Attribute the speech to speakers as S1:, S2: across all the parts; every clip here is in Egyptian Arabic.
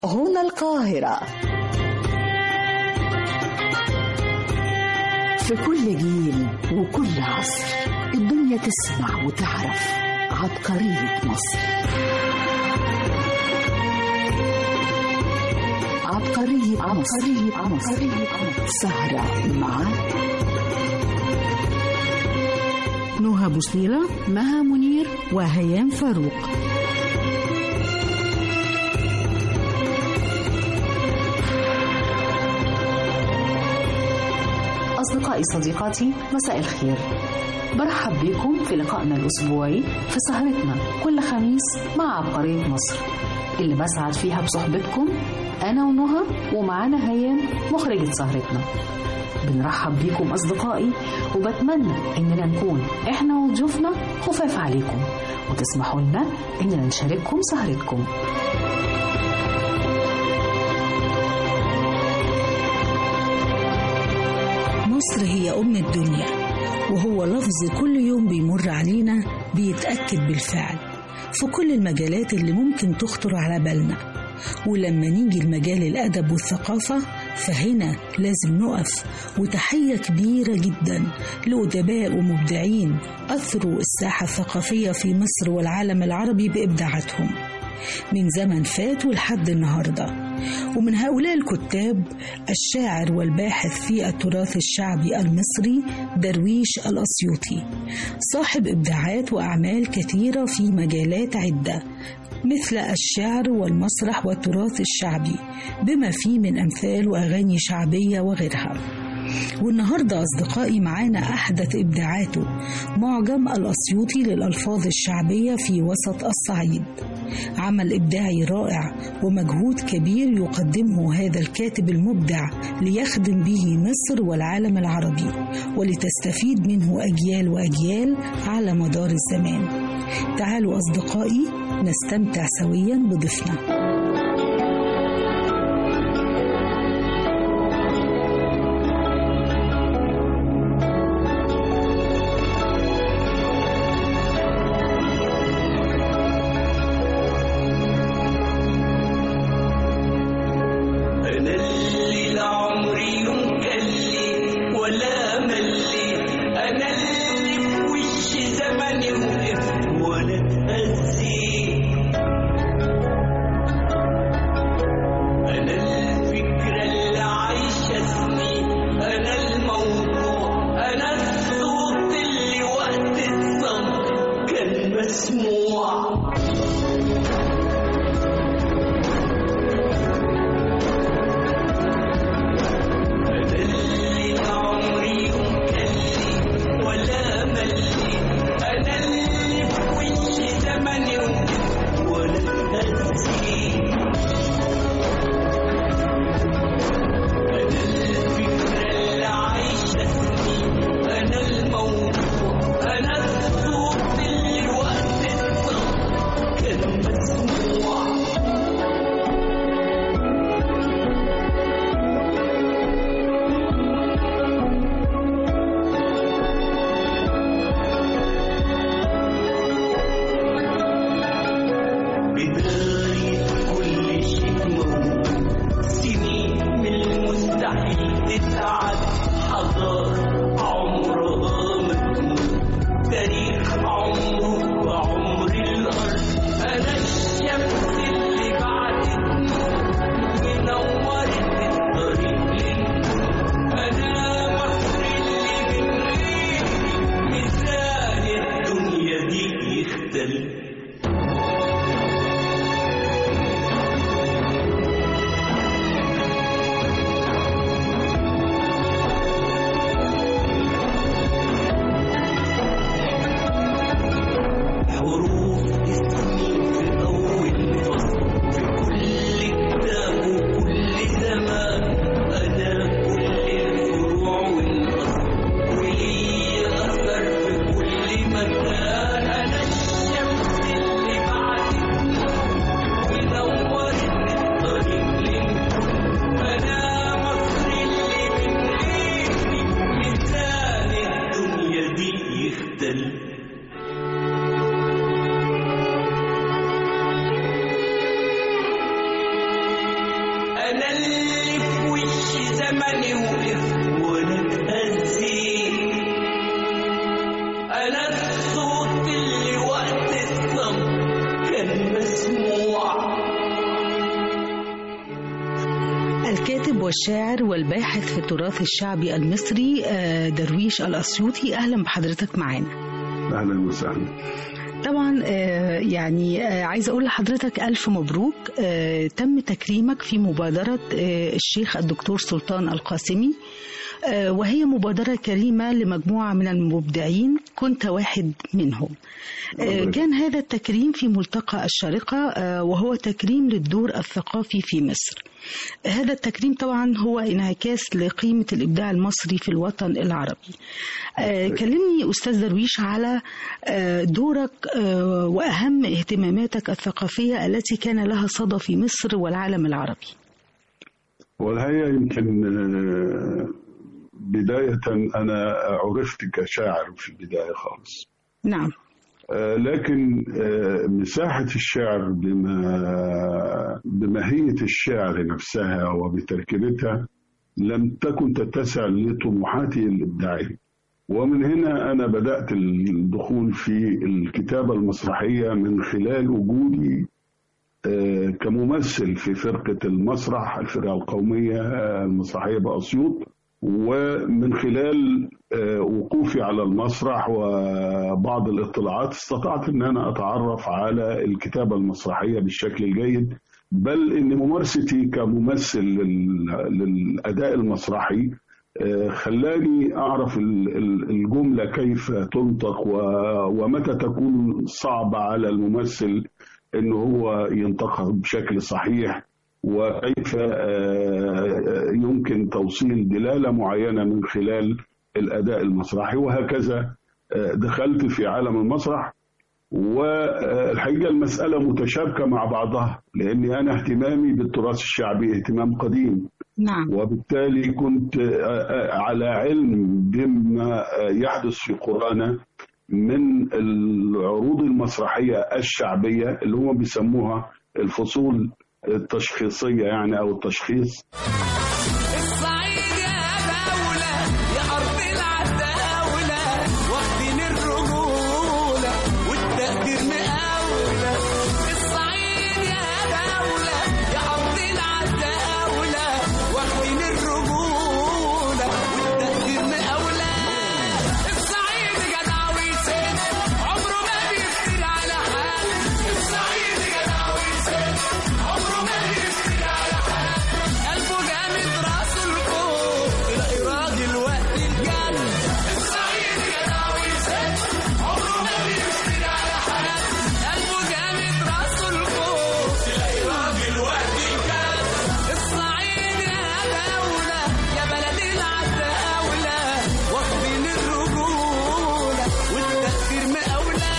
S1: هنا القاهرة في كل جيل وكل عصر الدنيا تسمع وتعرف عبقرية مصر عبقرية عبقرية مصر سهرة مع
S2: نهى بوصيلة مها منير وهيام فاروق
S3: أصدقائي صديقاتي مساء الخير برحب بكم في لقائنا الأسبوعي في سهرتنا كل خميس مع عبقرية مصر اللي بسعد فيها بصحبتكم أنا ونهى ومعانا هيام مخرجة سهرتنا بنرحب بيكم أصدقائي وبتمنى إننا نكون إحنا وضيوفنا خفاف عليكم وتسمحوا لنا إننا نشارككم سهرتكم
S2: مصر هي أم الدنيا وهو لفظ كل يوم بيمر علينا بيتأكد بالفعل في كل المجالات اللي ممكن تخطر على بالنا ولما نيجي لمجال الأدب والثقافة فهنا لازم نقف وتحية كبيرة جدا لأدباء ومبدعين أثروا الساحة الثقافية في مصر والعالم العربي بإبداعاتهم من زمن فات ولحد النهارده ومن هؤلاء الكتاب الشاعر والباحث في التراث الشعبي المصري درويش الأسيوطي صاحب إبداعات وأعمال كثيرة في مجالات عدة مثل الشعر والمسرح والتراث الشعبي بما فيه من أمثال وأغاني شعبية وغيرها والنهارده أصدقائي معانا أحدث إبداعاته معجم الأسيوطي للألفاظ الشعبية في وسط الصعيد عمل إبداعي رائع ومجهود كبير يقدمه هذا الكاتب المبدع ليخدم به مصر والعالم العربي ولتستفيد منه أجيال وأجيال على مدار الزمان تعالوا أصدقائي نستمتع سويا بضيفنا
S4: من يوقف ولا تأذي أنا الصوت اللي وقت الصمت كان مسموع
S2: الكاتب والشاعر والباحث في التراث الشعبي المصري آه، درويش الأسيوطي أهلا بحضرتك معانا
S5: اهلا وسهلا
S2: طبعا آه، يعني آه، عايزه اقول لحضرتك الف مبروك آه، تم تكريمك في مبادره آه، الشيخ الدكتور سلطان القاسمي آه، وهي مبادره كريمه لمجموعه من المبدعين كنت واحد منهم آه، كان هذا التكريم في ملتقى الشارقه آه، وهو تكريم للدور الثقافي في مصر هذا التكريم طبعا هو انعكاس لقيمه الابداع المصري في الوطن العربي آه، كلمني استاذ درويش على آه، دورك آه، واهم اهتماماتك الثقافيه التي كان لها صدى في مصر والعالم العربي
S5: والحقيقه يمكن آه، بدايه انا عرفت كشاعر في البدايه خالص
S2: نعم
S5: آه، لكن آه، مساحه الشعر بما بماهيه الشعر نفسها وبتركيبتها لم تكن تتسع لطموحاتي الابداعيه ومن هنا انا بدات الدخول في الكتابه المسرحيه من خلال وجودي آه، كممثل في فرقة المسرح الفرقة القومية آه، المسرحية بأسيوط ومن خلال آه، وقوفي على المسرح وبعض الاطلاعات استطعت ان انا اتعرف على الكتابة المسرحية بالشكل الجيد بل ان ممارستي كممثل لل- للاداء المسرحي آه، خلاني اعرف ال- ال- الجملة كيف تنطق و- ومتى تكون صعبة على الممثل ان هو ينطقها بشكل صحيح وكيف آه، يمكن توصيل دلاله معينه من خلال الاداء المسرحي وهكذا آه، دخلت في عالم المسرح والحقيقه المساله متشابكه مع بعضها لاني انا اهتمامي بالتراث الشعبي اهتمام قديم
S2: نعم
S5: وبالتالي كنت آه، آه، على علم بما آه، يحدث في قرانا من العروض المسرحية الشعبية اللي هم بيسموها الفصول التشخيصية يعني أو التشخيص
S4: الصعيد يا دولة يا أرض العتاولة واخدين الرجولة والتقدير مقاولة الصعيد يا دولة يا أرض العتاولة واخدين الرجولة والتقدير مقاولة الصعيد جدع ويسد عمره ما بيفتري على حد الصعيد جدع ويسد عمره ما بيفتري على حد قلبه جامد راسه لفوق تلاقي راجل وقت الجد الصعيد جدع ويسد عمره ما بيفتري على حد قلبه جامد راسه لفوق تلاقي راجل وقت الجد الصعيد يا دولة يا بلدي العتاولة واخدين الرجولة والتأثير مقاولة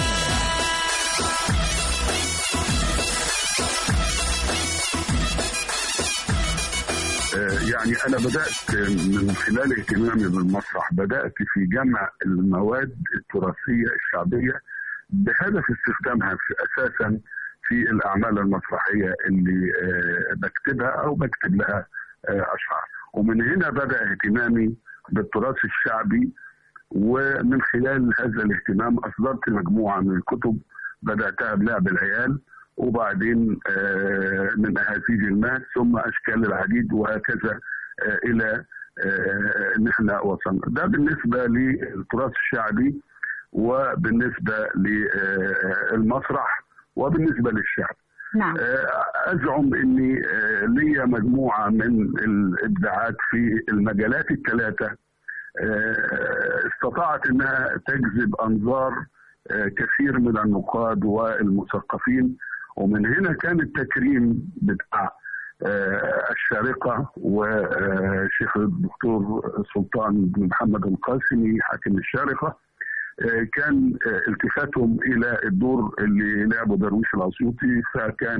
S5: آه، يعني أنا بدأت من خلال اهتمامي بالمسرح بدأت في جمع المواد التراثية الشعبية بهدف استخدامها في أساسا في الأعمال المسرحية اللي آه، بكتبها أو بكتب لها آه، أشعار ومن هنا بدأ اهتمامي بالتراث الشعبي ومن خلال هذا الاهتمام أصدرت مجموعة من الكتب بدأتها بلعب العيال وبعدين آه، من أهازيج الماس ثم أشكال العديد وهكذا آه، إلى آه، إن احنا وصلنا ده بالنسبة للتراث الشعبي وبالنسبة للمسرح وبالنسبة للشعب
S2: نعم
S5: آه، أزعم أني آه، لي مجموعة من الإبداعات في المجالات الثلاثة آه، استطاعت أنها تجذب أنظار آه، كثير من النقاد والمثقفين ومن هنا كان التكريم بتاع آه، الشارقة وشيخ الدكتور سلطان بن محمد القاسمي حاكم الشارقة آه، كان آه، التفاتهم الى الدور اللي لعبه درويش الاسيوطي فكان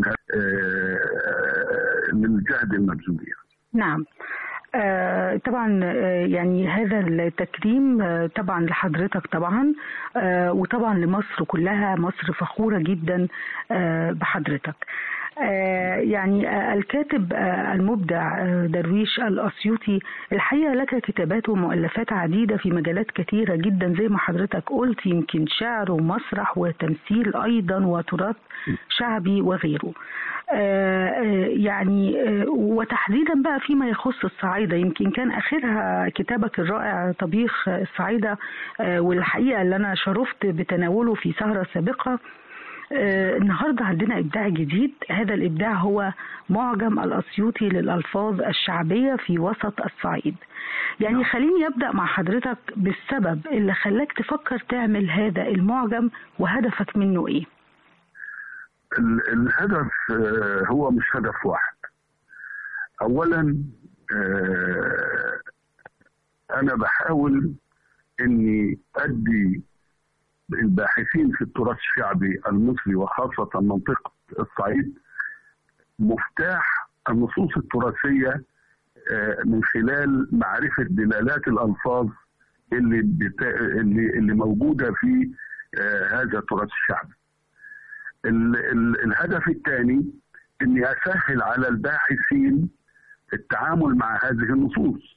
S5: آه، للجهد المبذول يعني.
S2: نعم آه، طبعا آه، يعني هذا التكريم آه، طبعا لحضرتك طبعا آه، وطبعا لمصر كلها مصر فخورة جدا آه، بحضرتك
S6: آه، يعني آه، الكاتب آه، المبدع آه، درويش الأسيوطي الحقيقة لك كتابات ومؤلفات عديدة في مجالات كثيرة جدا زي ما حضرتك قلت يمكن شعر ومسرح وتمثيل أيضا وتراث شعبي وغيره آه، آه، يعني آه، وتحديدا بقى فيما يخص الصعايدة يمكن كان آخرها كتابك الرائع طبيخ الصعايدة آه، والحقيقة اللي أنا شرفت بتناوله في سهرة سابقة آه، النهارده عندنا ابداع جديد هذا الابداع هو معجم الاسيوطي للالفاظ الشعبيه في وسط الصعيد يعني خليني ابدا مع حضرتك بالسبب اللي خلاك تفكر تعمل هذا المعجم وهدفك منه ايه
S5: ال- الهدف آه، هو مش هدف واحد اولا آه، انا بحاول اني ادي الباحثين في التراث الشعبي المصري وخاصة منطقة الصعيد مفتاح النصوص التراثية آه، من خلال معرفة دلالات الألفاظ اللي بتا... اللي اللي موجودة في آه، هذا التراث الشعبي. ال... ال... الهدف الثاني اني اسهل على الباحثين التعامل مع هذه النصوص.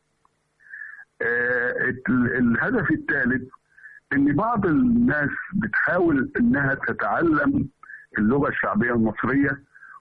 S5: آه، ال- الهدف الثالث ان بعض الناس بتحاول انها تتعلم اللغه الشعبيه المصريه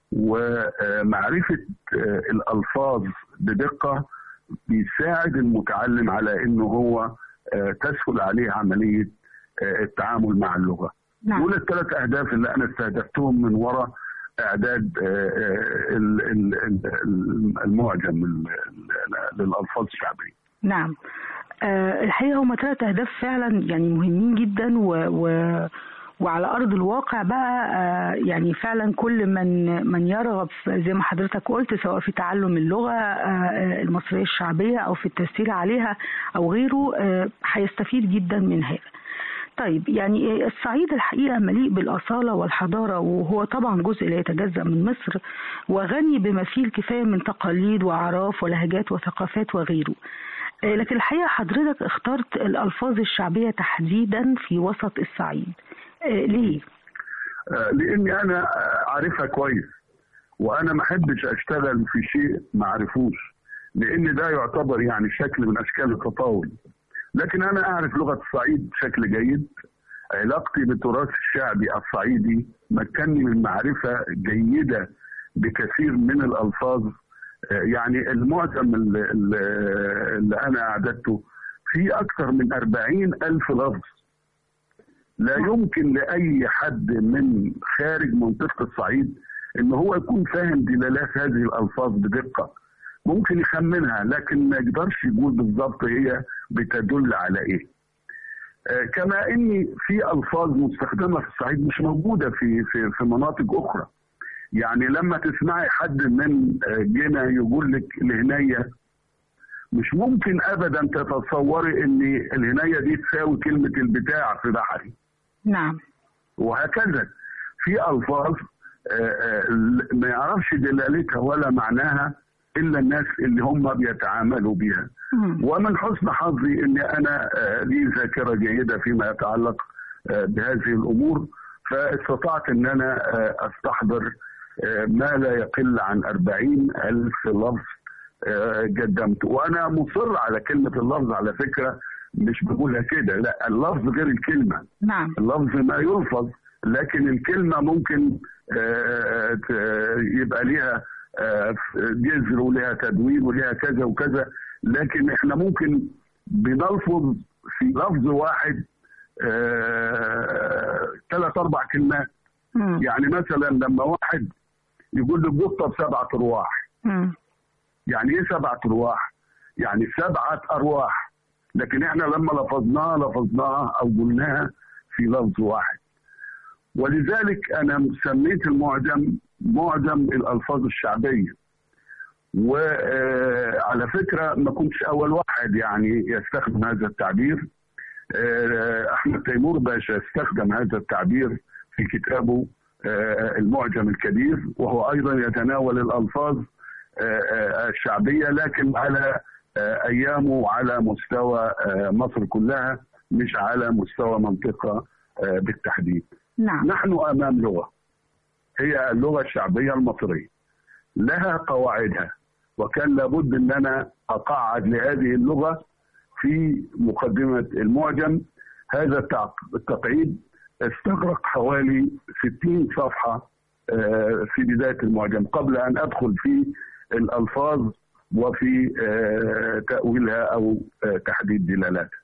S5: ومعرفه آه، الالفاظ بدقه بيساعد المتعلم على انه هو آه، تسهل عليه عمليه آه، التعامل مع اللغه.
S6: نعم.
S5: دول الثلاث اهداف اللي انا استهدفتهم من وراء اعداد آه، آه، ال- ال- ال- المعجم ال- ال- للالفاظ الشعبيه.
S6: نعم آه، الحقيقة هما ثلاث أهداف فعلا يعني مهمين جدا و, و وعلى أرض الواقع بقى آه، يعني فعلا كل من من يرغب في- زي ما حضرتك قلت سواء في تعلم اللغة آه، المصرية الشعبية أو في التسيير عليها أو غيره آه، هيستفيد جدا من هذا. طيب يعني الصعيد الحقيقة مليء بالأصالة والحضارة وهو طبعا جزء لا يتجزأ من مصر وغني بما فيه الكفاية من تقاليد وأعراف ولهجات وثقافات وغيره آه، لكن الحقيقة حضرتك اخترت الألفاظ الشعبية تحديدا في وسط الصعيد آه، ليه؟
S5: آه، لاني انا آه، عارفها كويس وانا ما احبش اشتغل في شيء ما اعرفوش لان ده يعتبر يعني شكل من اشكال التطاول لكن انا اعرف لغه الصعيد بشكل جيد علاقتي بالتراث الشعبي الصعيدي مكنني من معرفه جيده بكثير من الالفاظ آه، يعني المعجم اللي, اللي انا اعددته فيه اكثر من أربعين الف لفظ لا يمكن لاي حد من خارج منطقه الصعيد ان هو يكون فاهم دلالات هذه الالفاظ بدقه ممكن يخمنها لكن ما يقدرش يقول بالظبط هي بتدل على ايه آه، كما ان في الفاظ مستخدمه في الصعيد مش موجوده في في في مناطق اخرى يعني لما تسمعي حد من آه، جنة يقول لك الهنيه مش ممكن ابدا تتصوري ان الهنيه دي تساوي كلمه البتاع في بحري
S6: نعم
S5: وهكذا في الفاظ آه، آه، ما يعرفش دلالتها ولا معناها الا الناس اللي هم بيتعاملوا بها
S6: مم.
S5: ومن حسن حظي اني انا آه، لي ذاكره جيده فيما يتعلق آه، بهذه الامور فاستطعت ان انا آه، استحضر آه، ما لا يقل عن أربعين ألف لفظ آه، قدمته وأنا مصر على كلمة اللفظ على فكرة مش بقولها كده لا اللفظ غير الكلمة
S6: نعم
S5: اللفظ ما يلفظ لكن الكلمة ممكن آه، ت- يبقى ليها آه، جذر وليها تدوين وليها كذا وكذا لكن احنا ممكن بنلفظ في لفظ واحد ثلاث اربع كلمات
S6: مم.
S5: يعني مثلا لما واحد يقول لي قطه بسبعه ارواح
S6: مم.
S5: يعني ايه سبعه ارواح؟ يعني سبعه ارواح لكن احنا لما لفظناها لفظناها او قلناها في لفظ واحد ولذلك انا سميت المعجم معجم الالفاظ الشعبيه وعلى فكره ما كنتش اول واحد يعني يستخدم هذا التعبير آه، احمد تيمور باشا استخدم هذا التعبير في كتابه آه، المعجم الكبير وهو ايضا يتناول الالفاظ آه، آه، الشعبيه لكن على آه، ايامه وعلى مستوى آه، مصر كلها مش على مستوى منطقه آه، بالتحديد.
S6: نعم
S5: نحن امام لغه هي اللغه الشعبيه المصريه لها قواعدها وكان لابد ان انا اقعد لهذه اللغه في مقدمه المعجم هذا التعق- التقعيد استغرق حوالي 60 صفحه آه، في بدايه المعجم قبل ان ادخل في الالفاظ وفي آه، تاويلها او آه، تحديد دلالاتها.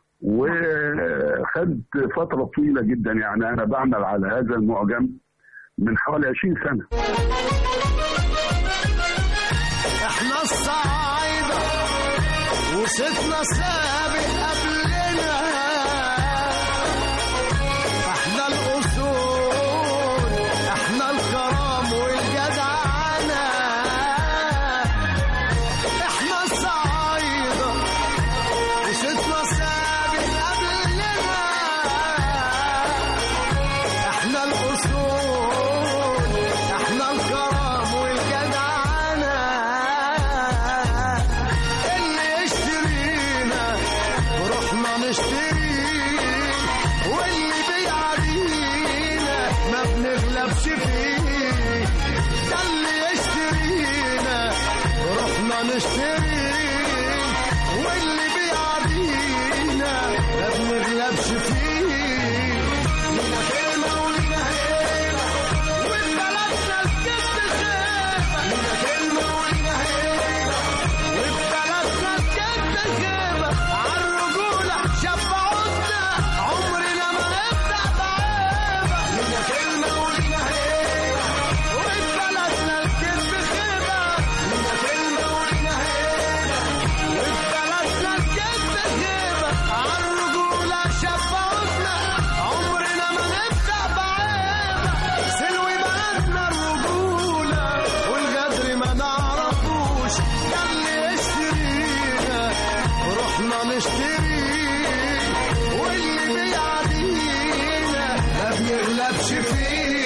S5: وخد فتره طويله جدا يعني انا بعمل على هذا المعجم من حوالي 20 سنه.
S4: احنا الصعايدة وصفنا سابق قبلنا احنا الاصول احنا الكرم والجدعنة احنا الصعايدة وصفنا سابق قبلنا احنا الاصول احنا الكرم والجدعنة اللي يشترينا رحنا نشتريه واللي بيعدينا ما بنغلبش فيه ده اللي يشترينا رحنا نشتريه واللي بيعدينا ما بنغلبش فيه لينا كلمة ولينا هيبة وبلدنا الكذب خيبة لينا كلمة ولينا هيبة وبلدنا الكذب خيبة عالرجولة شبعونا عمرنا ما نبدأ بعيبة لينا كلمة ولينا هيبة وبلدنا الكذب خيبة لينا كلمة ولينا هيبة وبلدنا الكذب خيبة عالرجولة شبعونا عمرنا ما نبدأ بعيبة سلوي بلدنا الرجولة والغدر ما نعرفوش ده اللي يشترينا رحنا نشتريه واللي بيعدينا ما بنغلبش فيه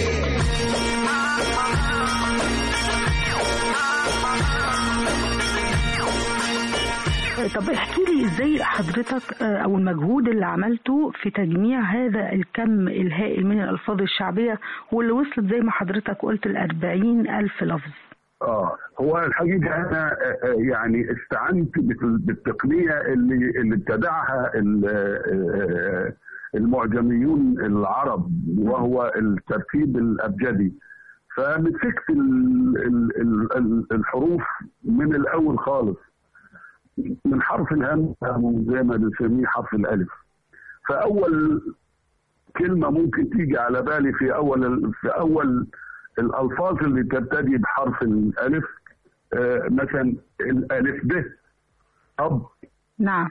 S6: طب احكي لي ازاي حضرتك آه، او المجهود اللي عملته في تجميع هذا الكم الهائل من الالفاظ الشعبيه واللي وصلت زي ما حضرتك قلت ل ألف لفظ
S5: اه هو الحقيقه انا آه، آه، يعني استعنت بال- بالتقنيه اللي اللي ابتدعها ال- آه، المعجميون العرب وهو الترتيب الابجدي فمسكت ال- ال- ال- ال- الحروف من الاول خالص من حرف الهمزه أو زي ما بنسميه حرف الالف فاول كلمه ممكن تيجي على بالي في اول في اول الالفاظ اللي تبتدي بحرف الالف آه، مثلا الالف ب اب
S6: نعم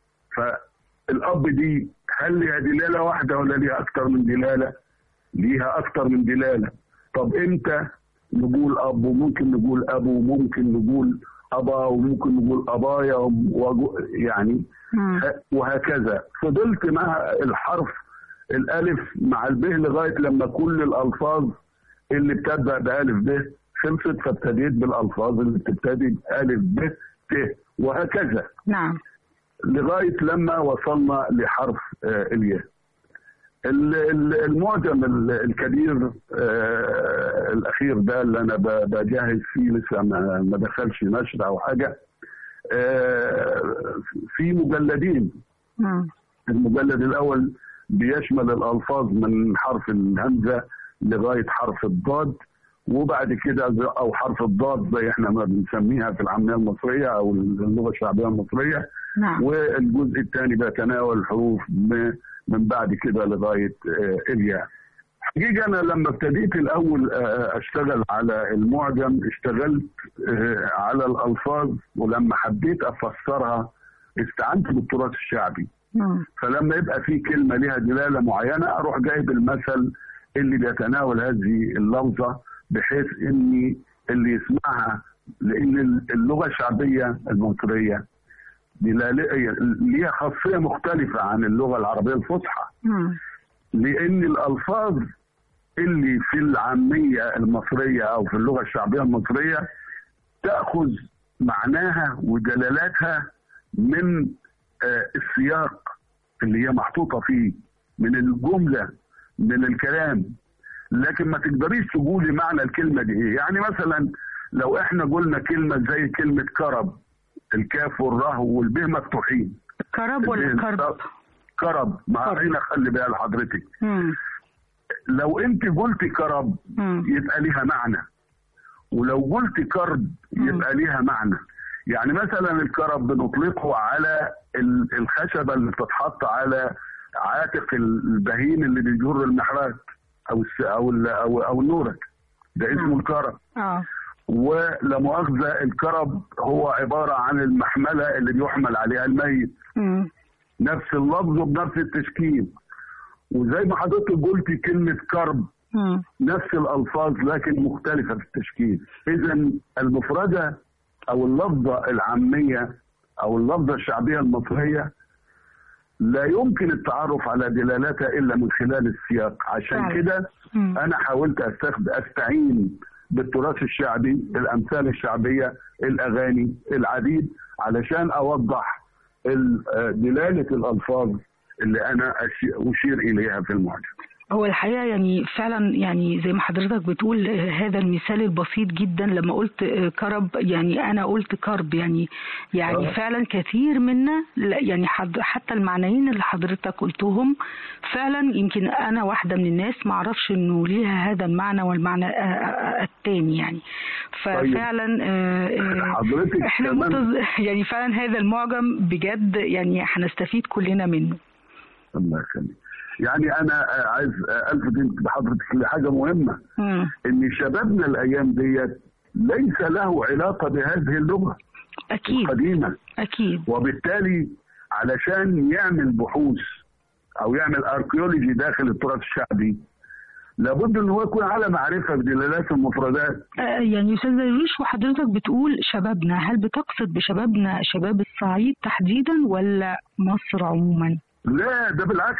S5: فالاب دي هل ليها دلاله واحده ولا ليها اكتر من دلاله؟ ليها اكتر من دلاله طب امتى نقول اب وممكن نقول ابو وممكن نقول ابا وممكن نقول ابايا وجو- يعني
S6: مم.
S5: وهكذا فضلت مع الحرف الالف مع الب لغايه لما كل الالفاظ اللي بتبدا بالف ب خلصت فابتديت بالالفاظ اللي بتبتدي بالف ب ت وهكذا
S6: نعم
S5: لغايه لما وصلنا لحرف آه، الياء. ال- ال- المعجم ال- الكبير آه، الاخير ده اللي انا ب- بجهز فيه لسه ما ما دخلش نشر او حاجه آه، في مجلدين
S6: مم.
S5: المجلد الاول بيشمل الالفاظ من حرف الهمزه لغايه حرف الضاد وبعد كده ز- او حرف الضاد زي احنا ما بنسميها في العاميه المصريه او اللغه الشعبيه المصريه
S6: نعم
S5: والجزء الثاني بيتناول الحروف م- من بعد كده لغايه آه، الياء. حقيقة أنا لما ابتديت الأول آه، أشتغل على المعجم اشتغلت آه، على الألفاظ ولما حبيت أفسرها استعنت بالتراث الشعبي
S6: مم.
S5: فلما يبقى في كلمة لها دلالة معينة أروح جايب المثل اللي بيتناول هذه اللفظة بحيث إني اللي يسمعها لأن اللغة الشعبية المصرية دلالة ليها خاصية مختلفة عن اللغة العربية الفصحى
S6: مم.
S5: لأن الألفاظ اللي في العامية المصرية أو في اللغة الشعبية المصرية تأخذ معناها ودلالاتها من آه، السياق اللي هي محطوطة فيه من الجملة من الكلام لكن ما تقدريش تقولي معنى الكلمه دي ايه يعني مثلا لو احنا قلنا كلمه زي كلمه كرب الكاف والره والبه مفتوحين
S6: كرب ولا
S5: البه-
S6: كرب؟
S5: كرب مع
S6: كرب.
S5: هنا خلي بالك لحضرتك
S6: مم.
S5: لو انت قلتي كرب
S6: مم.
S5: يبقى ليها معنى ولو قلت كرب يبقى ليها معنى يعني مثلا الكرب بنطلقه على ال- الخشبه اللي بتتحط على عاتق البهيم اللي بيجر المحرات او الس- او ال- او او النورك ده اسمه الكرب
S6: اه
S5: ولا مؤاخذه الكرب هو عباره عن المحمله اللي بيحمل عليها الميت
S6: مم.
S5: نفس اللفظ وبنفس التشكيل وزي ما حضرتك قلتي كلمه كرب
S6: مم.
S5: نفس الالفاظ لكن مختلفه في التشكيل اذا المفرده او اللفظه العاميه او اللفظه الشعبيه المصريه لا يمكن التعرف على دلالاتها الا من خلال السياق عشان
S6: فعلا.
S5: كده
S6: مم.
S5: انا حاولت استخد استعين بالتراث الشعبي الامثال الشعبيه الاغاني العديد علشان اوضح ال- آه، دلاله الالفاظ اللي انا أش- اشير اليها في المعجم
S6: هو الحقيقة يعني فعلا يعني زي ما حضرتك بتقول آه، هذا المثال البسيط جدا لما قلت آه، كرب يعني أنا قلت كرب يعني يعني
S5: آه.
S6: فعلا كثير منا لا، يعني حد حتى المعنيين اللي حضرتك قلتهم فعلا يمكن أنا واحدة من الناس ما أعرفش إنه ليها هذا المعنى والمعنى آه، آه، التاني يعني ففعلا آه، آه،
S5: حضرتك
S6: احنا
S5: كمان-
S6: متز... يعني فعلا هذا المعجم بجد يعني هنستفيد كلنا منه
S5: الله يخليك يعني انا آه، عايز آه، الفت انت بحضرتك لحاجه مهمه
S6: مم.
S5: ان شبابنا الايام ديت ليس له علاقه بهذه اللغه
S6: أكيد
S5: القديمه
S6: أكيد
S5: وبالتالي علشان يعمل بحوث او يعمل اركيولوجي داخل التراث الشعبي لابد ان هو يكون على معرفه بدلالات المفردات
S6: آه، يعني استاذ درويش وحضرتك بتقول شبابنا هل بتقصد بشبابنا شباب الصعيد تحديدا ولا مصر عموما؟
S5: لا ده بالعكس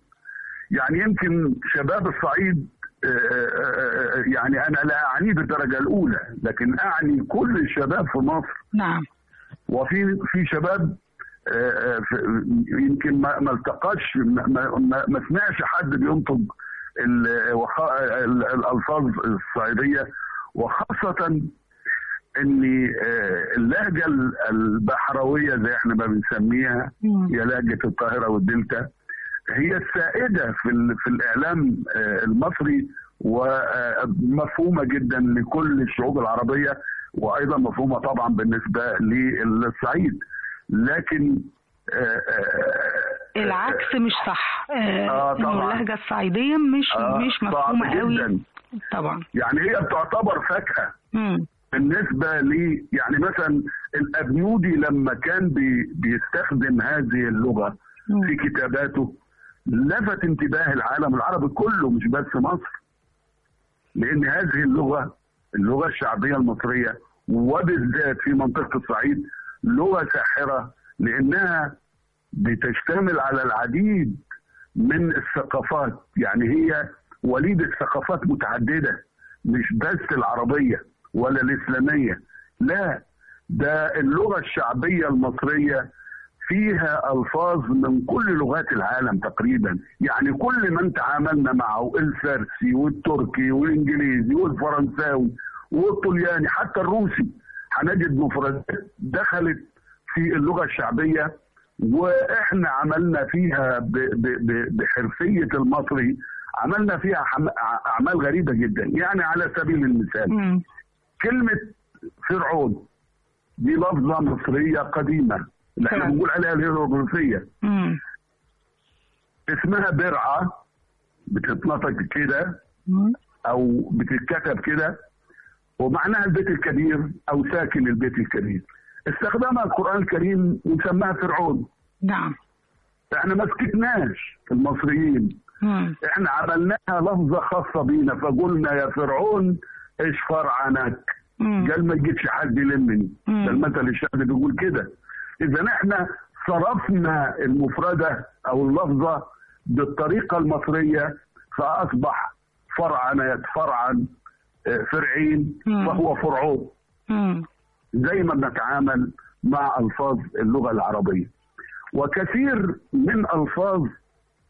S5: يعني يمكن شباب الصعيد آه، آه، آه، يعني انا لا اعنيه بالدرجه الاولى لكن اعني كل الشباب في مصر
S6: نعم
S5: وفي في شباب آه، آه، في- يمكن ما ما التقاش ما, ما, ما سمعش حد بينطق ال- وخ- ال- الالفاظ الصعيديه وخاصه ان آه، اللهجه ال- البحرويه زي احنا ما بنسميها
S6: مم.
S5: هي لهجه القاهره والدلتا هي السائده في ال- في الاعلام آه، المصري ومفهومه جدا لكل الشعوب العربيه وايضا مفهومه طبعا بالنسبه للصعيد لكن آه، آه،
S6: العكس مش صح آه
S5: آه،
S6: إنه
S5: طبعاً.
S6: اللهجه الصعيديه مش
S5: آه،
S6: مش
S5: صعب
S6: مفهومه قوي
S5: جداً.
S6: طبعا
S5: يعني هي بتعتبر فاكهه
S6: مم.
S5: بالنسبه لي يعني مثلا الابنودي لما كان بي بيستخدم هذه اللغه
S6: مم.
S5: في كتاباته لفت انتباه العالم العربي كله مش بس مصر لان هذه اللغه اللغه الشعبيه المصريه وبالذات في منطقه الصعيد لغه ساحره لانها بتشتمل على العديد من الثقافات يعني هي وليده ثقافات متعدده مش بس العربيه ولا الاسلاميه لا ده اللغه الشعبيه المصريه فيها الفاظ من كل لغات العالم تقريبا يعني كل من تعاملنا معه الفارسي والتركي والانجليزي والفرنساوي والطلياني حتى الروسي هنجد مفردات دخلت في اللغه الشعبيه واحنا عملنا فيها ب- ب- ب- بحرفيه المصري عملنا فيها حم- اعمال غريبه جدا يعني على سبيل المثال
S6: مم.
S5: كلمه فرعون دي لفظه مصريه قديمه اللي احنا
S6: فعلا.
S5: بنقول عليها الهيروغليفيه
S6: مم.
S5: اسمها برعه بتتنطق كده
S6: مم.
S5: او بتتكتب كده ومعناها البيت الكبير او ساكن البيت الكبير استخدمها القران الكريم وسماها فرعون
S6: نعم
S5: احنا ما سكتناش المصريين
S6: مم.
S5: احنا عملناها لفظه خاصه بينا فقلنا يا فرعون ايش فرعنك
S6: مم.
S5: قال ما يجيش حد يلمني
S6: مم.
S5: ده المثل الشعبي بيقول كده اذا احنا صرفنا المفرده او اللفظه بالطريقه المصريه فاصبح فرعن يتفرعن آه، فرعين
S6: مم.
S5: فهو فرعون
S6: مم.
S5: زي ما بنتعامل مع الفاظ اللغه العربيه وكثير من الفاظ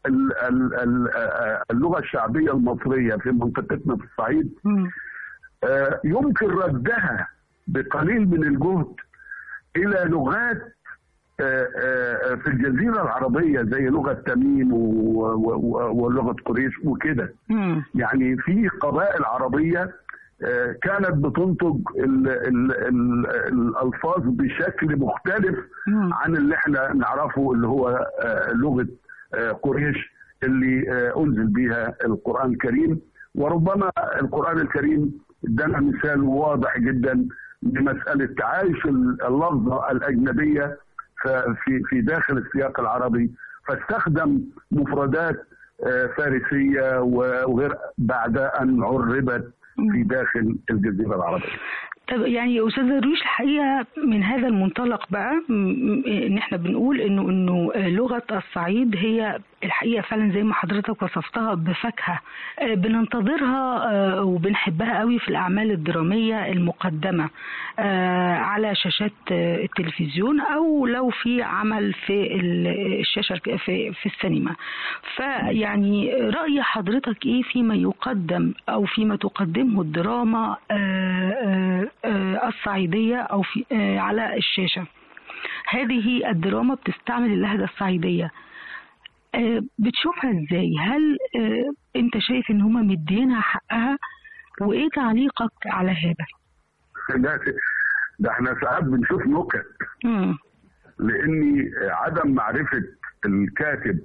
S5: ال- ال- ال- آه، اللغه الشعبيه المصريه في منطقتنا في الصعيد
S6: مم.
S5: آه، يمكن ردها بقليل من الجهد الى لغات آه، آه، في الجزيره العربيه زي لغه تميم و- و- و- ولغه قريش وكده
S6: مم.
S5: يعني في قبائل عربيه آه، كانت بتنتج ال ال ال الالفاظ بشكل مختلف
S6: مم.
S5: عن اللي احنا نعرفه اللي هو آه، لغه آه، قريش اللي آه، انزل بها القران الكريم وربما القران الكريم ادانا مثال واضح جدا لمساله تعايش اللفظه الاجنبيه ف- في في داخل السياق العربي فاستخدم مفردات آه، فارسيه وغير بعد ان عربت في داخل الجزيره العربيه.
S6: طب يعني استاذ درويش الحقيقه من هذا المنطلق بقى م- م- ان احنا بنقول انه انه لغه الصعيد هي الحقيقه فعلا زي ما حضرتك وصفتها بفاكهه آه، بننتظرها آه، وبنحبها قوي في الاعمال الدراميه المقدمه آه، على شاشات آه، التلفزيون او لو في عمل في ال- الشاشه في في السينما فيعني راي حضرتك ايه فيما يقدم او فيما تقدمه الدراما آه، آه، آه، الصعيديه او في آه، على الشاشه هذه الدراما بتستعمل اللهجه الصعيديه آه، بتشوفها ازاي هل آه، انت شايف ان هما مدينها حقها وايه تعليقك على هذا
S5: ده ده احنا ساعات بنشوف نكت
S6: مم.
S5: لاني عدم معرفه الكاتب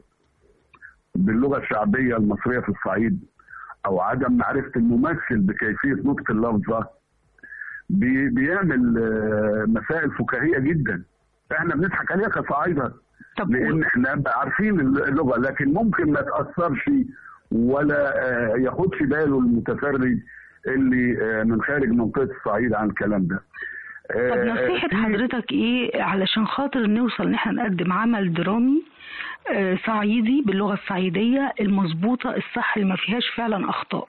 S5: باللغه الشعبيه المصريه في الصعيد او عدم معرفه الممثل بكيفيه نطق اللفظه بي- بيعمل آه، مسائل فكاهيه جدا احنا بنضحك عليها كصعايده
S6: طب
S5: لان احنا بقى عارفين اللغه لكن ممكن ما تاثرش ولا آه، ياخدش باله المتفرج اللي آه، من خارج منطقه الصعيد عن الكلام ده
S6: طب
S5: آه،
S6: نصيحة
S5: في-
S6: حضرتك ايه علشان خاطر نوصل ان احنا نقدم عمل درامي آه، صعيدي باللغة الصعيدية المظبوطة الصح اللي ما فيهاش فعلا اخطاء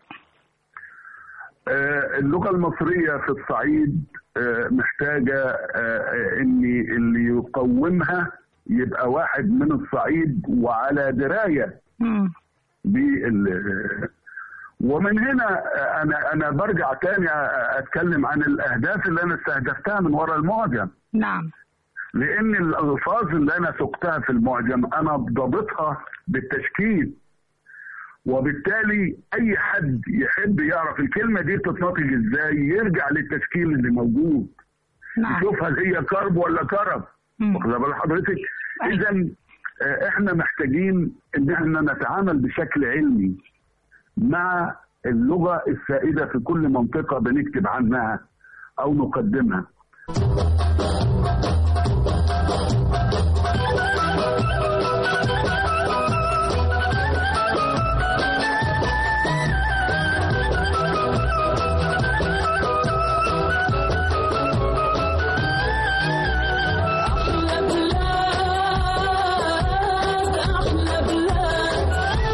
S5: آه، اللغة المصرية في الصعيد آه، محتاجة آه، ان اللي يقومها يبقى واحد من الصعيد وعلى دراية
S6: مم.
S5: بال ومن هنا آه، انا انا برجع تاني آه، اتكلم عن الاهداف اللي انا استهدفتها من وراء المعجم
S6: نعم
S5: لان الالفاظ اللي انا سقتها في المعجم انا ضابطها بالتشكيل وبالتالي اي حد يحب يعرف الكلمه دي بتتنطق ازاي يرجع للتشكيل اللي موجود
S6: نعم
S5: يشوف هل هي كرب ولا كرب
S6: مم.
S5: واخد بال حضرتك
S6: أيوة.
S5: اذا احنا محتاجين ان احنا نتعامل بشكل علمي مع اللغه السائده في كل منطقه بنكتب عنها او نقدمها
S7: أحلى بلاد أحلى بلاد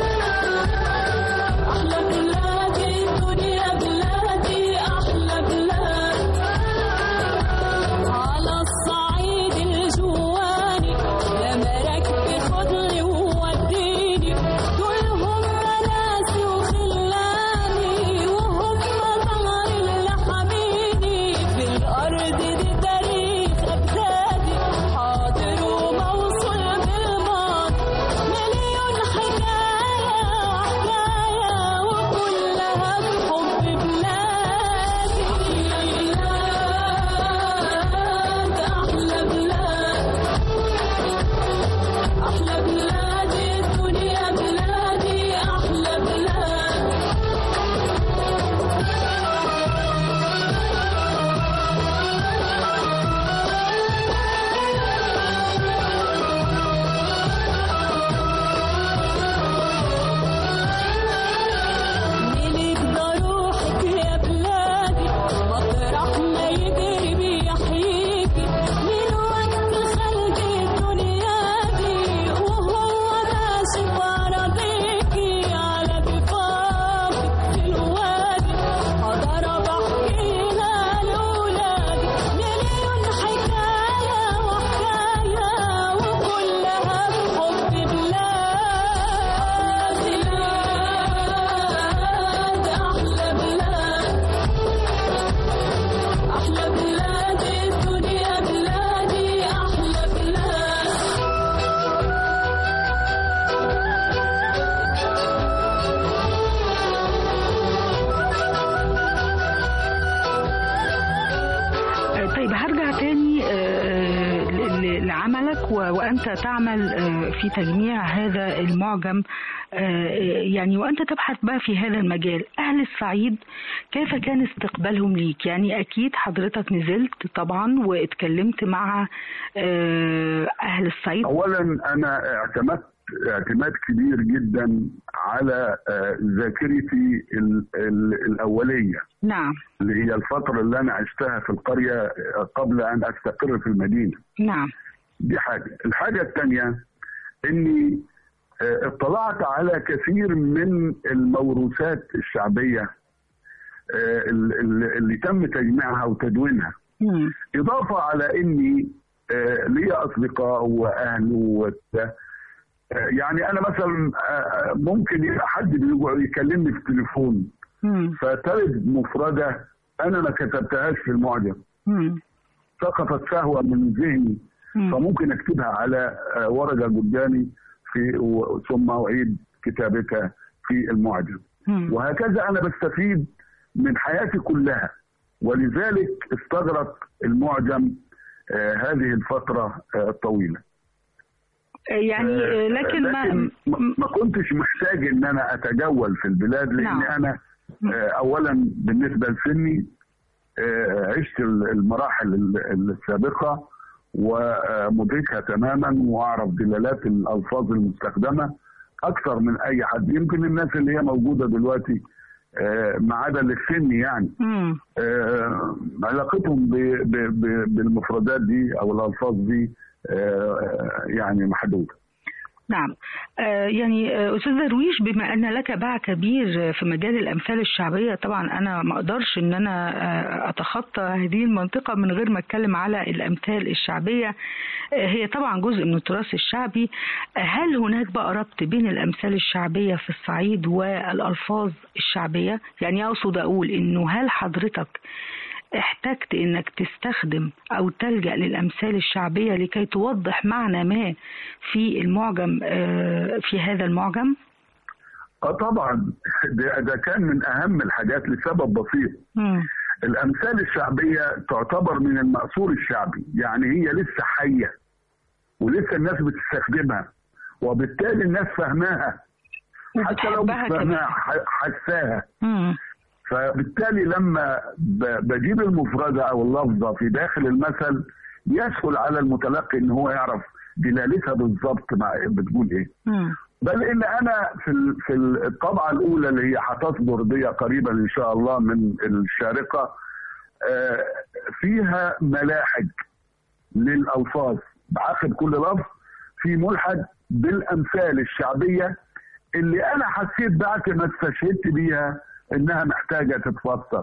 S7: أحلى بلادي دنيا بلادي أحلى بلاد على الصعيد
S6: طيب هرجع تاني آه، ل- ل- لعملك و- وأنت تعمل آه، في تجميع هذا المعجم آه، يعني وأنت تبحث بقى في هذا المجال أهل الصعيد كيف كان استقبالهم ليك يعني أكيد حضرتك نزلت طبعا واتكلمت مع آه، أهل الصعيد
S5: اولا انا اعتمدت اعتماد كبير جدا على آه، ذاكرتي ال- ال- الاوليه
S6: نعم
S5: اللي هي الفتره اللي انا عشتها في القريه آه، قبل ان استقر في المدينه
S6: نعم
S5: دي حاجه الحاجه الثانيه اني آه، اطلعت على كثير من الموروثات الشعبيه آه، ال- ال- اللي تم تجميعها وتدوينها
S6: مم.
S5: إضافة على إني آه، لي أصدقاء وأهل وبتاع. آه، يعني أنا مثلا آه، ممكن يبقى حد بيقعد يكلمني في التليفون
S6: مم.
S5: فترد مفردة أنا ما كتبتهاش في المعجم
S6: مم.
S5: سقطت سهوة من ذهني
S6: مم.
S5: فممكن أكتبها على آه، ورقة قدامي في و- ثم أعيد كتابتها في المعجم
S6: مم.
S5: وهكذا انا بستفيد من حياتي كلها ولذلك استغرق المعجم آه هذه الفتره آه الطويله
S6: يعني آه، لكن ما
S5: لكن ما, ما كنتش محتاج ان انا اتجول في البلاد لان
S6: نعم.
S5: انا آه اولا بالنسبه لسني آه عشت ال- المراحل ال- السابقه ومدركها تماما واعرف دلالات الالفاظ المستخدمه اكثر من اي حد يمكن الناس اللي هي موجوده دلوقتي آه، ما عدا اللي في سني يعني
S6: مم.
S5: آه، علاقتهم ب- ب- ب- بالمفردات دي او الالفاظ دي آه، يعني محدوده
S6: نعم آه، يعني آه، أستاذ درويش بما أن لك باع كبير في مجال الأمثال الشعبية طبعا أنا ما أقدرش أن أنا آه، أتخطى هذه المنطقة من غير ما أتكلم على الأمثال الشعبية آه، هي طبعا جزء من التراث الشعبي آه، هل هناك بقى ربط بين الأمثال الشعبية في الصعيد والألفاظ الشعبية يعني أقصد أقول أنه هل حضرتك احتجت انك تستخدم او تلجا للامثال الشعبيه لكي توضح معنى ما في المعجم آه، في هذا المعجم
S5: اه طبعا ده, ده كان من اهم الحاجات لسبب بسيط
S6: مم.
S5: الامثال الشعبيه تعتبر من المأثور الشعبي يعني هي لسه حيه ولسه الناس بتستخدمها وبالتالي الناس فاهماها حتى لو مش
S6: وبتحبها كمان
S5: فاهماها ح- حساها
S6: مم.
S5: فبالتالي لما ب- بجيب المفردة أو اللفظة في داخل المثل يسهل على المتلقي إن هو يعرف دلالتها بالظبط مع بتقول إيه
S6: مم.
S5: بل إن أنا في ال- في الطبعة الأولى اللي هي هتصدر دي قريبا إن شاء الله من الشارقة آه، فيها ملاحق للألفاظ بعقب كل لفظ في ملحق بالأمثال الشعبية اللي أنا حسيت بعد ما استشهدت بيها إنها محتاجة تتفسر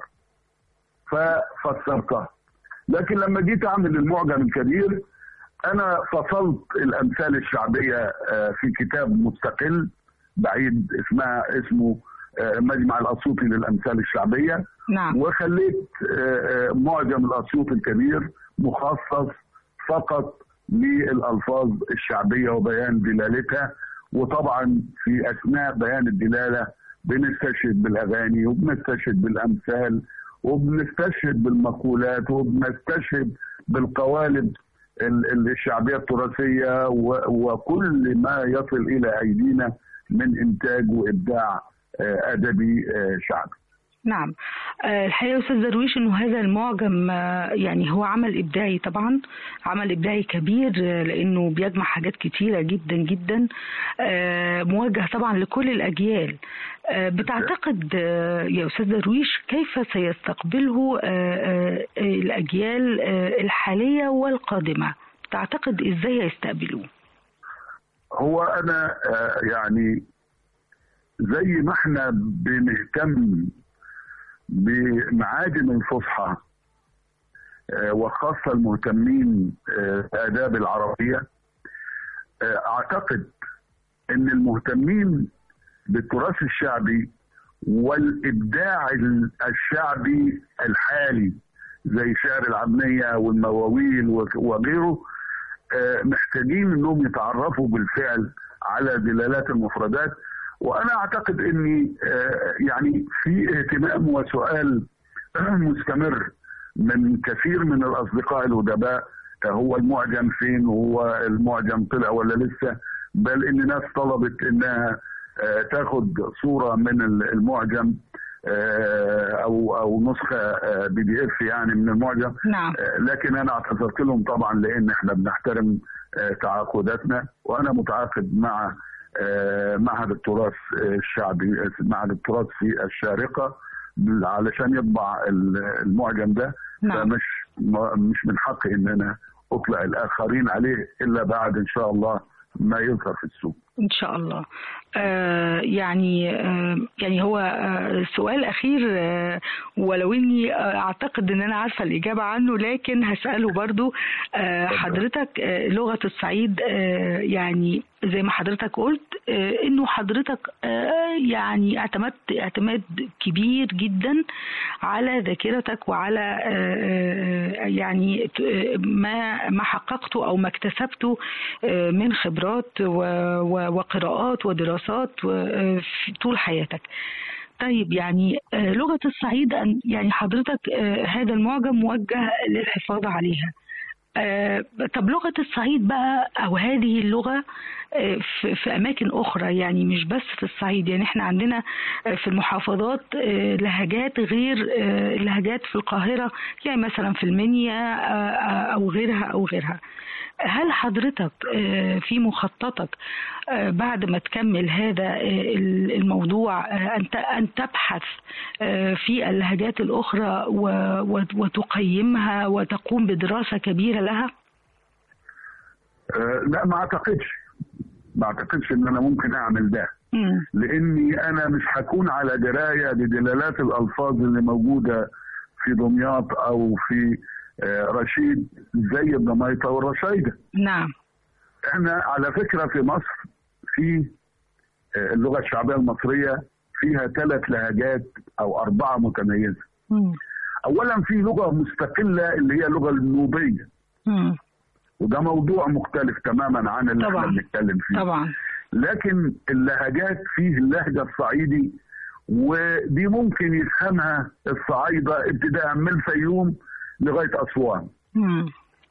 S5: ففسرتها لكن لما جيت أعمل المعجم الكبير أنا فصلت الأمثال الشعبية آه، في كتاب مستقل بعيد اسمها اسمه آه، مجمع الأسيوطي للأمثال الشعبية
S6: نعم
S5: وخليت آه، آه، معجم الاسيوط الكبير مخصص فقط للالفاظ الشعبيه وبيان دلالتها وطبعا في اثناء بيان الدلاله بنستشهد بالاغاني وبنستشهد بالامثال وبنستشهد بالمقولات وبنستشهد بالقوالب ال- ال- الشعبيه التراثيه و- وكل ما يصل الى ايدينا من انتاج وابداع آه، ادبي آه، شعبي
S6: نعم آه، الحقيقة أستاذ درويش أنه هذا المعجم آه، يعني هو عمل إبداعي طبعا عمل إبداعي كبير آه، لأنه بيجمع حاجات كتيرة جدا جدا آه، موجه طبعا لكل الأجيال آه، بتعتقد آه، يا أستاذ درويش كيف سيستقبله آه، آه، الأجيال آه، الحالية والقادمة تعتقد إزاي يستقبلوه
S5: هو انا آه، يعني زي ما احنا بنهتم بمعادن الفصحى آه، وخاصة المهتمين آه، بآداب العربية آه، أعتقد أن المهتمين بالتراث الشعبي والإبداع ال- الشعبي الحالي زي شعر العامية والمواويل وك- وغيره آه، محتاجين انهم يتعرفوا بالفعل على دلالات المفردات وانا اعتقد اني آه، يعني في اهتمام وسؤال مستمر من كثير من الاصدقاء الادباء هو المعجم فين وهو المعجم طلع ولا لسه بل ان ناس طلبت انها آه، تاخد صوره من المعجم آه، او او نسخه بي دي اف يعني من المعجم
S6: نعم
S5: آه، لكن انا اعتذرت لهم طبعا لان احنا بنحترم آه، تعاقداتنا وانا متعاقد مع آه، معهد التراث الشعبي معهد التراث في الشارقه علشان يطبع المعجم ده
S6: نعم.
S5: فمش ما- مش من حقي ان انا اطلع الاخرين عليه الا بعد ان شاء الله ما يظهر في السوق
S6: إن شاء الله آه يعني آه يعني هو آه سؤال أخير آه ولو إني آه أعتقد إن أنا عارفة الإجابة عنه لكن هسأله برضو آه حضرتك آه لغة الصعيد آه يعني زي ما حضرتك قلت آه إنه حضرتك آه يعني اعتمدت اعتماد كبير جدا على ذاكرتك وعلى آه آه يعني ت- آه، ما ما حققته أو ما اكتسبته آه من خبرات و- و- وقراءات ودراسات و- آه، في طول حياتك طيب يعني آه، لغة الصعيد أن- يعني حضرتك آه، هذا المعجم موجه للحفاظ عليها آه، طب لغة الصعيد بقى أو هذه اللغة آه، في في أماكن أخرى يعني مش بس في الصعيد يعني إحنا عندنا آه، في المحافظات آه، لهجات غير آه، اللهجات في القاهرة يعني مثلا في المنيا آه، آه، أو غيرها أو غيرها هل حضرتك آه، في مخططك آه، بعد ما تكمل هذا آه، الموضوع آه، أن ت- أن تبحث آه، في اللهجات الأخرى و- و- وتقيمها وتقوم بدراسة كبيرة لها؟
S5: آه، لا ما اعتقدش ما اعتقدش ان انا ممكن اعمل ده
S6: مم.
S5: لاني انا مش هكون على درايه بدلالات الالفاظ اللي موجوده في دمياط او في آه، رشيد زي الضميطه والرشايده
S6: نعم
S5: احنا على فكره في مصر في آه، اللغه الشعبيه المصريه فيها ثلاث لهجات او اربعه متميزه
S6: مم.
S5: اولا في لغه مستقله اللي هي اللغه النوبيه
S6: مم.
S5: وده موضوع مختلف تماما عن اللي
S6: طبعاً.
S5: احنا بنتكلم فيه
S6: طبعا
S5: لكن اللهجات فيه اللهجه الصعيدي ودي ممكن يفهمها الصعايده ابتداء من الفيوم لغايه اسوان.
S6: مم.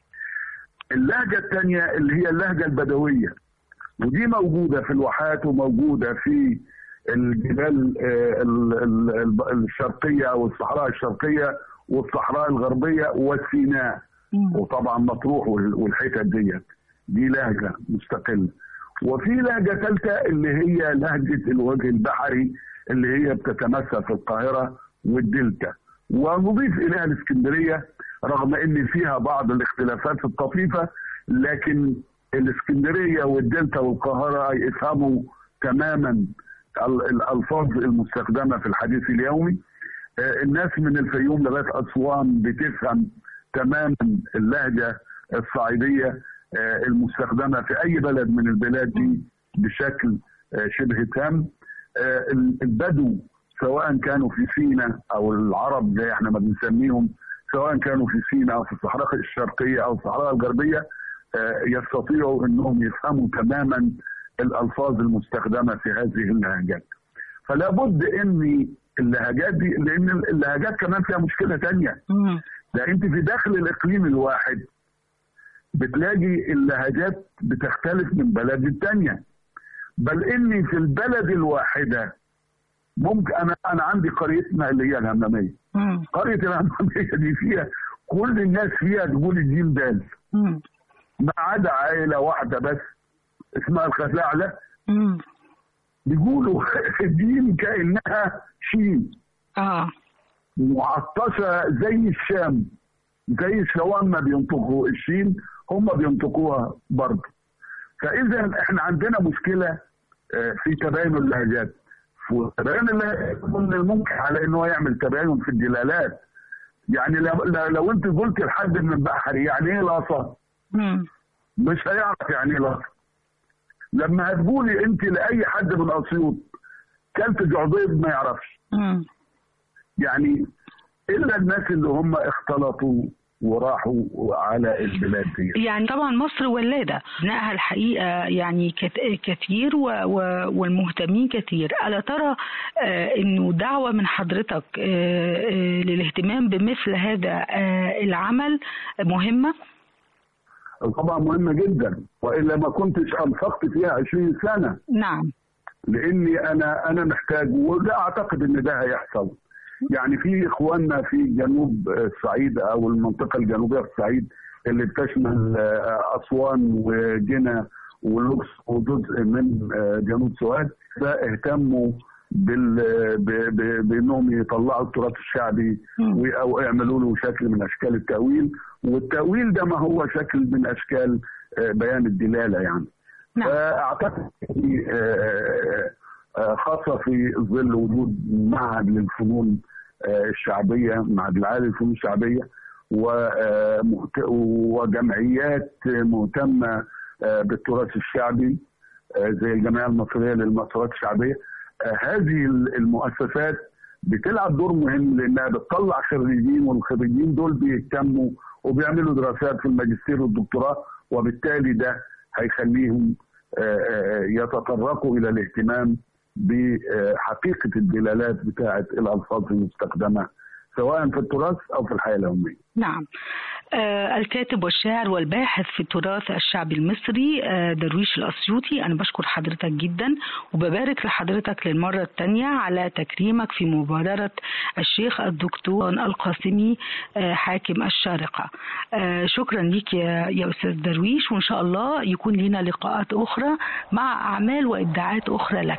S5: اللهجه الثانيه اللي هي اللهجه البدويه ودي موجوده في الواحات وموجوده في الجبال آه، ال- ال- ال- الشرقيه او الصحراء الشرقيه والصحراء الغربيه وسيناء.
S6: مم.
S5: وطبعا مطروح وال- والحتت ديت دي لهجه مستقله وفي لهجه ثالثه اللي هي لهجه الوجه البحري اللي هي بتتمثل في القاهره والدلتا ونضيف اليها الاسكندريه رغم ان فيها بعض الاختلافات الطفيفه لكن الاسكندريه والدلتا والقاهره يفهموا تماما ال- الالفاظ المستخدمه في الحديث اليومي آه، الناس من الفيوم لغايه اسوان بتفهم تماما اللهجه الصعيديه آه، المستخدمه في اي بلد من البلاد دي بشكل آه، شبه تام آه، البدو سواء كانوا في سينا او العرب زي احنا ما بنسميهم سواء كانوا في سينا او في الصحراء الشرقيه او الصحراء الغربيه آه، يستطيعوا انهم يفهموا تماما الالفاظ المستخدمه في هذه اللهجات. فلا بد ان اللهجات دي لان اللهجات كمان فيها مشكله تانية
S6: مم.
S5: ده انت في داخل الاقليم الواحد بتلاقي اللهجات بتختلف من بلد للتانية بل اني في البلد الواحده ممكن انا انا عندي قريتنا اللي هي الهماميه
S6: مم.
S5: قريه الهماميه دي فيها كل الناس فيها تقول الجيم دال
S6: مم.
S5: ما عدا عائله واحده بس اسمها الخزاعله
S6: مم.
S5: بيقولوا الجيم كانها شين
S6: اه
S5: معطشه زي الشام زي الشوام ما بينطقوا الشين هم بينطقوها برضه فاذا احنا عندنا مشكله آه، في تباين اللهجات وتباين اللهجات من الممكن على انه يعمل تباين في الدلالات يعني لو, لو- لو انت قلت لحد من البحر يعني ايه لاصه
S6: مم.
S5: مش هيعرف يعني ايه لاصه لما هتقولي انت لاي حد من اسيوط كلت جعبيب ما يعرفش
S6: مم.
S5: يعني الا الناس اللي هم اختلطوا وراحوا على البلاد دي
S6: يعني طبعا مصر ولادة أبنائها الحقيقة يعني كت- كثير و- و- والمهتمين كثير ألا ترى آه، أنه دعوة من حضرتك آه، آه، للاهتمام بمثل هذا آه، العمل مهمة؟
S5: طبعا مهمه جدا والا ما كنتش انفقت فيها 20 سنه
S6: نعم
S5: لاني انا انا محتاج ولا اعتقد ان ده هيحصل يعني في اخواننا في جنوب الصعيد او المنطقه الجنوبيه في الصعيد اللي بتشمل آه، اسوان وجنة ولوكس وجزء من آه، جنوب سوهاج ده اهتموا بال ب- ب- بانهم يطلعوا التراث الشعبي
S6: مم.
S5: و- او يعملوا له شكل من اشكال التاويل والتاويل ده ما هو شكل من اشكال آه، بيان الدلاله يعني
S6: نعم
S5: فاعتقد إن، آه، آه، خاصه في ظل وجود معهد للفنون آه، الشعبيه معهد العالي للفنون الشعبيه ومهت- وجمعيات مهتمه آه، بالتراث الشعبي آه، زي الجمعيه المصريه للمسارات الشعبيه آه، هذه المؤسسات بتلعب دور مهم لانها بتطلع خريجين والخريجين دول بيهتموا وبيعملوا دراسات في الماجستير والدكتوراه وبالتالي ده هيخليهم آه، آه، يتطرقوا الى الاهتمام بحقيقه الدلالات بتاعه الالفاظ المستخدمه سواء في التراث او في الحياه اليوميه.
S6: نعم آه، الكاتب والشاعر والباحث في التراث الشعبي المصري آه، درويش الأسيوطي أنا بشكر حضرتك جدا وببارك لحضرتك للمرة الثانية على تكريمك في مبادرة الشيخ الدكتور القاسمي آه، حاكم الشارقة آه، شكرا ليك يا يا أستاذ درويش وإن شاء الله يكون لنا لقاءات أخرى مع أعمال وإبداعات أخرى لك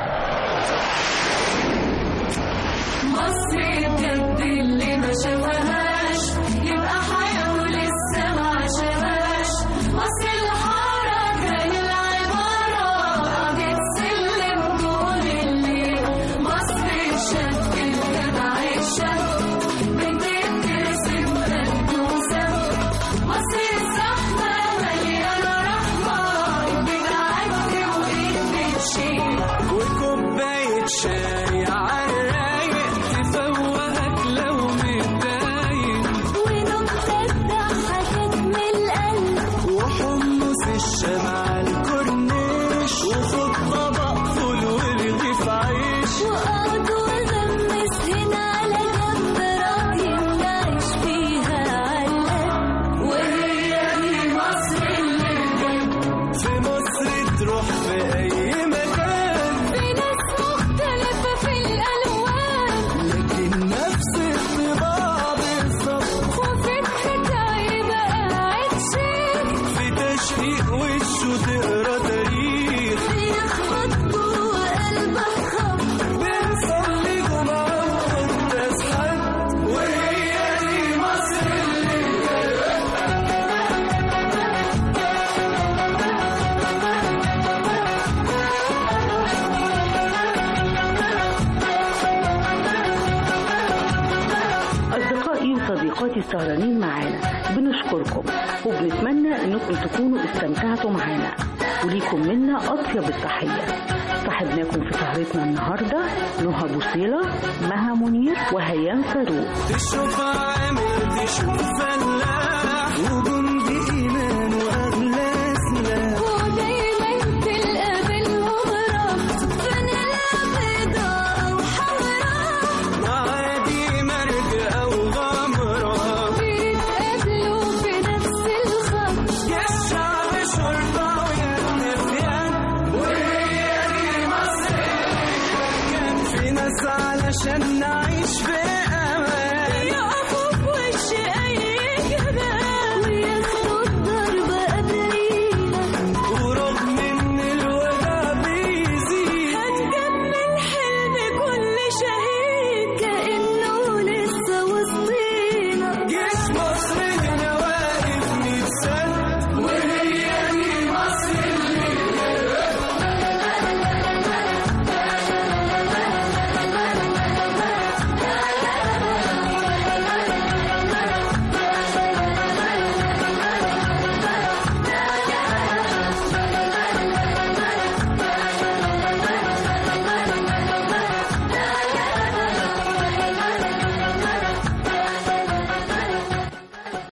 S7: مصر بجد اللي ما شافهاش يبقى حياته لسه ما عاشهاش مصر الحارة كان العبارة قضية سلم طول الليل مصر الشاب الجدع الشاب بنت بترسم مدوسة مصر الزحمة مليانة رحمة بتعدي وإيد بتشيل
S8: وكوباية شاي عالرايق تفوقك لو متضايق
S7: ونكتة ضحكت من القلب
S8: وحمص الشمع الكورنيش وخد طبق فول ورغيف عيش
S7: وقعد وغمس هنا على جنب راضي نعيش فيها علقة وهي دي مصر اللي بجد
S8: في مصر تروح في أي مكان
S7: في ناس مختلفة في الألوان
S8: لكن نفس الطباع بالظبط
S7: وفي الحكاية يبقى قاعد شيخ
S8: في تشقيق وشه تقرا تاريخ
S7: بيخبط جوه قلبك خبط
S8: بنصلي جمعة وقداس حد وهي دي مصر اللي
S6: أصدقائي وصديقاتي السهرانين معانا بنشكركم وبنتمنى أنكم تكونوا استمتعتوا معانا وليكم منا أطيب التحية صاحبناكم في سهرتنا النهاردة نهى بوصيلة مها منير وهيام فاروق
S8: تشوف عامل تشوف فلاح وجم